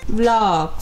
vlogs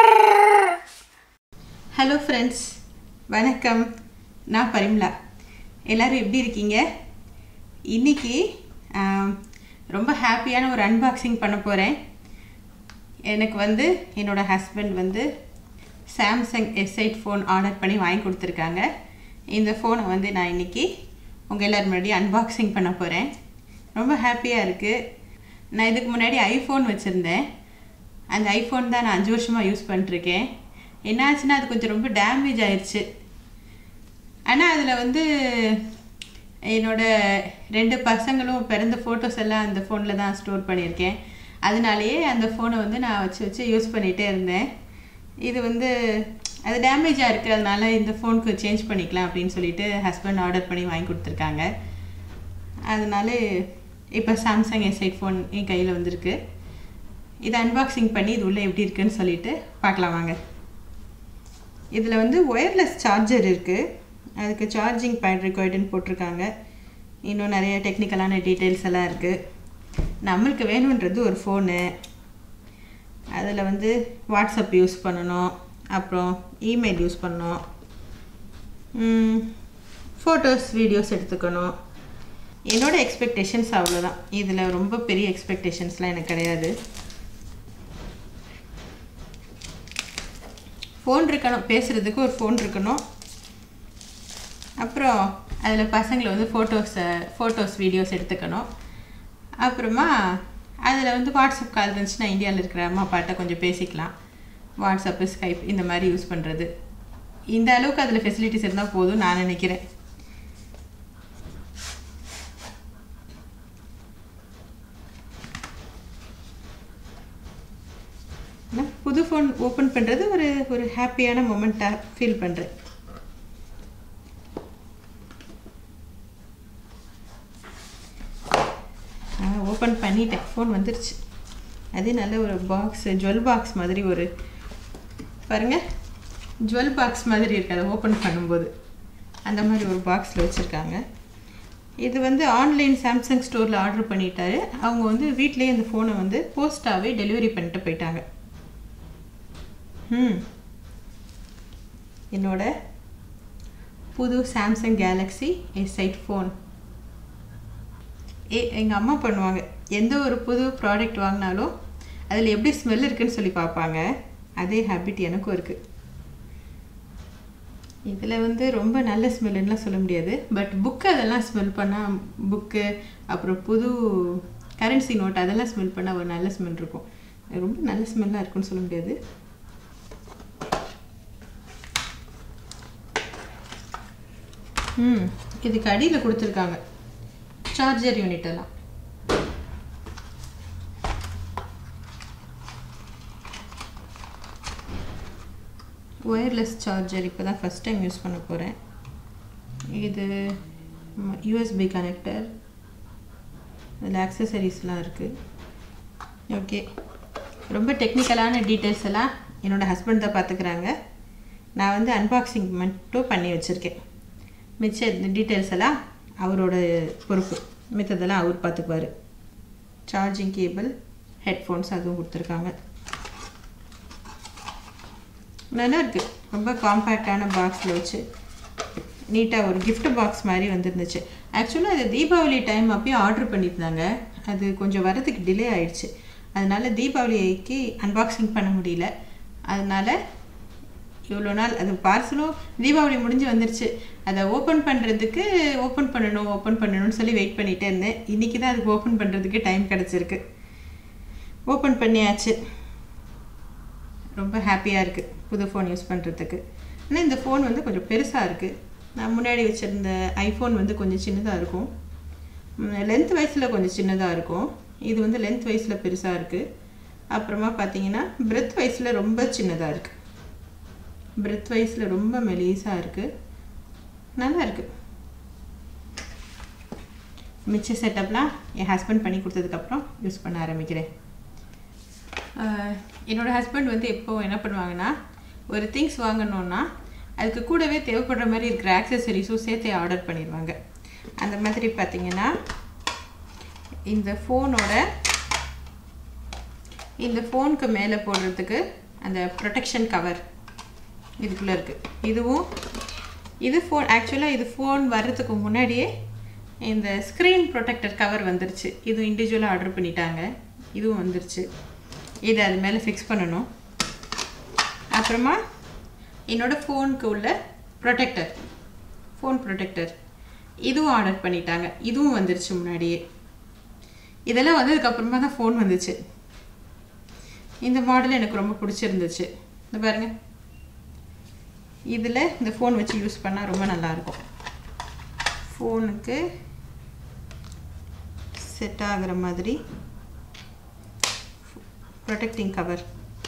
hello friends வணக்கம் நான் பரிம்லா எல்லாரும் எப்படி இருக்கீங்க இன்னைக்கு ஆம், ரொம்ப ஹாப்பியான ஒரு அன்பாக்சிங் பண்ண போகிறேன் எனக்கு வந்து என்னோட ஹஸ்பண்ட் வந்து Samsung S eight phone order பண்ணி வாங்கி கொடுத்துருக்காங்க இந்த ஃபோனை வந்து நான் இன்னைக்கு உங்கள் எல்லாரும் முன்னாடி அன்பாக்சிங் பண்ண போகிறேன் ரொம்ப ஹாப்பியாக இருக்குது நான் இதுக்கு முன்னாடி ஐஃபோன் வச்சுருந்தேன் அந்த ஐஃபோன் தான் நான் அஞ்சு வருஷமாக யூஸ் பண்ணிட்டுருக்கேன் என்னாச்சுன்னா அது கொஞ்சம் ரொம்ப டேமேஜ் ஆயிடுச்சு ஆனால் அதில் வந்து என்னோட ரெண்டு பசங்களும் பிறந்த ஃபோட்டோஸ் எல்லாம் அந்த ஃபோனில் தான் ஸ்டோர் பண்ணியிருக்கேன் அதனாலேயே அந்த ஃபோனை வந்து நான் வச்சு வச்சு யூஸ் பண்ணிகிட்டே இருந்தேன் இது வந்து அது டேமேஜாக இருக்குது அதனால இந்த ஃபோனுக்கு சேஞ்ச் பண்ணிக்கலாம் அப்படின்னு சொல்லிட்டு ஹஸ்பண்ட் ஆர்டர் பண்ணி வாங்கி கொடுத்துருக்காங்க அதனால இப்போ சாம்சங் எஸ் எயிட் ஃபோன் என் கையில் வந்திருக்கு இதை அன்பாக்சிங் பண்ணி இது உள்ளே எப்படி இருக்குன்னு சொல்லிட்டு பார்க்கலாம் வாங்க இதில் வந்து ஒயர்லெஸ் சார்ஜர் இருக்குது அதுக்கு சார்ஜிங் பேட் ரெக்கார்டுன்னு போட்டிருக்காங்க இன்னும் நிறைய டெக்னிக்கலான டீட்டெயில்ஸ் எல்லாம் இருக்குது நம்மளுக்கு வேணுன்றது ஒரு ஃபோனு அதில் வந்து வாட்ஸ்அப் யூஸ் பண்ணணும் அப்புறம் இமெயில் யூஸ் பண்ணணும் ஃபோட்டோஸ் வீடியோஸ் எடுத்துக்கணும் என்னோட எக்ஸ்பெக்டேஷன்ஸ் அவ்வளோதான் இதில் ரொம்ப பெரிய எக்ஸ்பெக்டேஷன்ஸ்லாம் எனக்கு கிடையாது ஃபோன் இருக்கணும் பேசுகிறதுக்கு ஒரு ஃபோன் இருக்கணும் அப்புறம் அதில் பசங்களை வந்து ஃபோட்டோஸை ஃபோட்டோஸ் வீடியோஸ் எடுத்துக்கணும் அப்புறமா அதில் வந்து வாட்ஸ்அப் கால் இருந்துச்சுன்னா இந்தியாவில் இருக்கிற அம்மா அப்பாட்ட கொஞ்சம் பேசிக்கலாம் வாட்ஸ்அப்பு ஸ்கைப் இந்த மாதிரி யூஸ் பண்ணுறது இந்த அளவுக்கு அதில் ஃபெசிலிட்டிஸ் இருந்தால் போதும் நான் நினைக்கிறேன் ஆனா, புது ஃபோன் ஓப்பன் பண்ணுறது ஒரு ஒரு ஹாப்பியான மொமெண்ட்டாக ஃபீல் பண்ணுறேன் ஓப்பன் பண்ணிட்டேன் ஃபோன் வந்துருச்சு அது நல்ல ஒரு பாக்ஸ் ஜுவல் பாக்ஸ் மாதிரி ஒரு பாருங்க ஜுவல் பாக்ஸ் மாதிரி இருக்கு அதை ஓப்பன் பண்ணும்போது அந்த மாதிரி ஒரு பாக்ஸில் வச்சுருக்காங்க இது வந்து ஆன்லைன் சாம்சங் ஸ்டோரில் ஆர்டர் பண்ணிட்டாரு அவங்க வந்து வீட்டிலேயே அந்த ஃபோனை வந்து போஸ்ட்டாகவே டெலிவரி பண்ணிட்டு போயிட்டாங்க ம் என்னோட புது Samsung Galaxy S eight phone ஏ எங்கள் அம்மா பண்ணுவாங்க எந்த ஒரு புது ப்ராடக்ட் வாங்கினாலும் அதில் எப்படி ஸ்மெல் இருக்குன்னு சொல்லி பார்ப்பாங்க அதே ஹேபிட் எனக்கும் இருக்குது இதில் வந்து ரொம்ப நல்ல ஸ்மெல்லுலாம் சொல்ல முடியாது பட் புக்கு அதெல்லாம் ஸ்மெல் பண்ணால் புக்கு அப்புறம் புது கரன்சி நோட் அதெல்லாம் ஸ்மெல் பண்ணால் ஒரு நல்ல ஸ்மெல் இருக்கும் ரொம்ப நல்ல ஸ்மெல்லாக இருக்குன்னு சொல்ல முடியாது ம் இதுக்கு அடியில் கொடுத்துருக்காங்க சார்ஜர் யூனிட் எல்லாம் ஒயர்லெஸ் சார்ஜர் இப்போ தான் ஃபஸ்ட் டைம் யூஸ் பண்ண போகிறேன் இது யூஎஸ்பி கனெக்டர் இதில் ஆக்சசரிஸ்லாம் இருக்குது ஓகே ரொம்ப டெக்னிக்கலான டீட்டெயில்ஸ் எல்லாம் என்னோடய ஹஸ்பண்ட் தான் பார்த்துக்கிறாங்க நான் வந்து அன்பாக்சிங் மட்டும் பண்ணி வச்சுருக்கேன் மிச்ச டீட்டெயில்ஸ் எல்லாம் அவரோட பொறுப்பு மித்ததெல்லாம் அவர் பார்த்துக்குவார் சார்ஜிங் கேபிள் ஹெட்ஃபோன்ஸ் அதுவும் கொடுத்துருக்காங்க நல்லா இருக்குது ரொம்ப காம்பேக்டான பாக்ஸில் வச்சு நீட்டாக ஒரு gift பாக்ஸ் மாதிரி வந்துருந்துச்சு ஆக்சுவலாக அது தீபாவளி டைம் அப்பயும் ஆர்டர் பண்ணியிருந்தாங்க அது கொஞ்சம் வரதுக்கு டிலே ஆயிடுச்சு அதனால தீபாவளிக்கு அன்பாக்சிங் பண்ண முடியல அதனால இவ்வளோ நாள் அது பார்சலும் தீபாவளி முடிஞ்சு வந்துருச்சு அதை ஓப்பன் பண்ணுறதுக்கு ஓப்பன் பண்ணணும் ஓப்பன் பண்ணணும்னு சொல்லி வெயிட் பண்ணிகிட்டே இருந்தேன் இன்றைக்கி தான் அதுக்கு ஓப்பன் பண்ணுறதுக்கு டைம் கிடச்சிருக்கு ஓப்பன் பண்ணியாச்சு ரொம்ப ஹாப்பியாக இருக்குது புது ஃபோன் யூஸ் பண்ணுறதுக்கு ஆனால் இந்த ஃபோன் வந்து கொஞ்சம் பெருசாக இருக்குது நான் முன்னாடி வச்சுருந்த ஐஃபோன் வந்து கொஞ்சம் சின்னதாக இருக்கும் லென்த் வைஸில் கொஞ்சம் சின்னதாக இருக்கும் இது வந்து லென்த் வைஸில் பெருசாக இருக்குது அப்புறமா பார்த்தீங்கன்னா பிரெத் வைஸில் ரொம்ப சின்னதாக இருக்குது பிரெத் வைஸில் ரொம்ப மெலீஸாக இருக்குது நல்லா இருக்குது மிச்ச செட்டப்லாம் என் ஹஸ்பண்ட் பண்ணி கொடுத்ததுக்கப்புறம் யூஸ் பண்ண ஆரம்பிக்கிறேன் ஆஹ் என்னோட ஹஸ்பண்ட் வந்து எப்போ என்ன பண்ணுவாங்கன்னா ஒரு திங்ஸ் வாங்கணுன்னா அதுக்கு கூடவே தேவைப்படுற மாதிரி இருக்கிற ஆக்சசரிஸும் சேர்த்தே ஆர்டர் பண்ணிடுவாங்க அந்த மாதிரி பார்த்தீங்கன்னா இந்த ஃபோனோட இந்த ஃபோனுக்கு மேலே போடுறதுக்கு அந்த ப்ரொடெக்ஷன் கவர் இதுக்குள்ளே இருக்குது இதுவும் இது ஃபோன் ஆக்சுவலாக இது ஃபோன் வர்றதுக்கு முன்னாடியே இந்த ஸ்க்ரீன் ப்ரொடெக்டர் கவர் வந்துருச்சு இதுவும் இண்டிவிஜுவலாக ஆர்டர் பண்ணிட்டாங்க இதுவும் வந்துருச்சு இதை அது மேலே ஃபிக்ஸ் பண்ணணும் அப்புறமா என்னோடய ஃபோனுக்கு உள்ள ப்ரொடெக்டர் ஃபோன் ப்ரொடெக்டர் இதுவும் ஆர்டர் பண்ணிட்டாங்க இதுவும் வந்துருச்சு முன்னாடியே இதெல்லாம் வந்ததுக்கப்புறமா தான் ஃபோன் வந்துச்சு இந்த மாடல் எனக்கு ரொம்ப பிடிச்சிருந்துச்சு இந்த பாருங்க இதில் இந்த ஃபோன் வச்சு யூஸ் பண்ணால் ரொம்ப நல்லாயிருக்கும் ஃபோனுக்கு செட் ஆகிற மாதிரி ப்ரொடெக்டிங் கவர்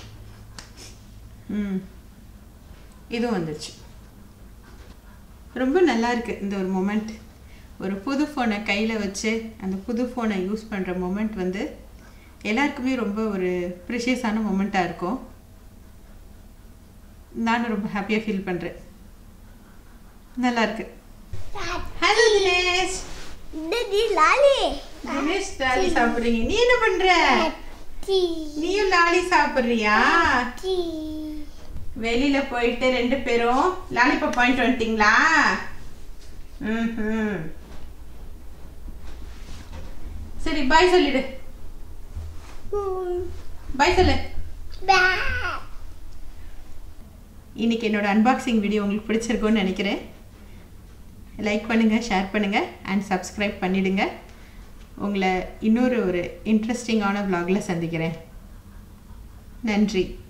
ம் இதுவும் வந்துருச்சு ரொம்ப நல்லா இருக்கு இந்த ஒரு மொமெண்ட் ஒரு புது ஃபோனை கையில் வச்சு அந்த புது ஃபோனை யூஸ் பண்ணுற மொமெண்ட் வந்து எல்லாருக்குமே ரொம்ப ஒரு ப்ரிஷியஸான மொமெண்ட்டாக இருக்கும் நானும் ரொம்ப ஹாப்பியாக ஃபீல் பண்ணுறேன் நல்லா இருக்கு hello Dinesh Daddy Lali. Dinesh Lali சாப்பிட்றீங்க நீ என்ன பண்ற Tea. நீயும் லாலி சாப்பிட்றியா Tea. வெளியில போயிட்டு ரெண்டு பேரும் லாலிபாப் பாயிண்ட் வந்துட்டீங்களா ம்ஹும். சரி பாய் சொல்லிடு Hmm. பாய் சொல்லு Bye. இன்னைக்கு என்னோட அன்பாக்சிங் வீடியோ உங்களுக்கு பிடிச்சிருக்கும்னு நினைக்கிறேன் லைக் பண்ணுங்கள் ஷேர் பண்ணுங்கள் அண்ட் சப்ஸ்கிரைப் பண்ணிடுங்க உங்களை இன்னொரு ஒரு இன்ட்ரெஸ்டிங்கான vlogல சந்திக்கிறேன் நன்றி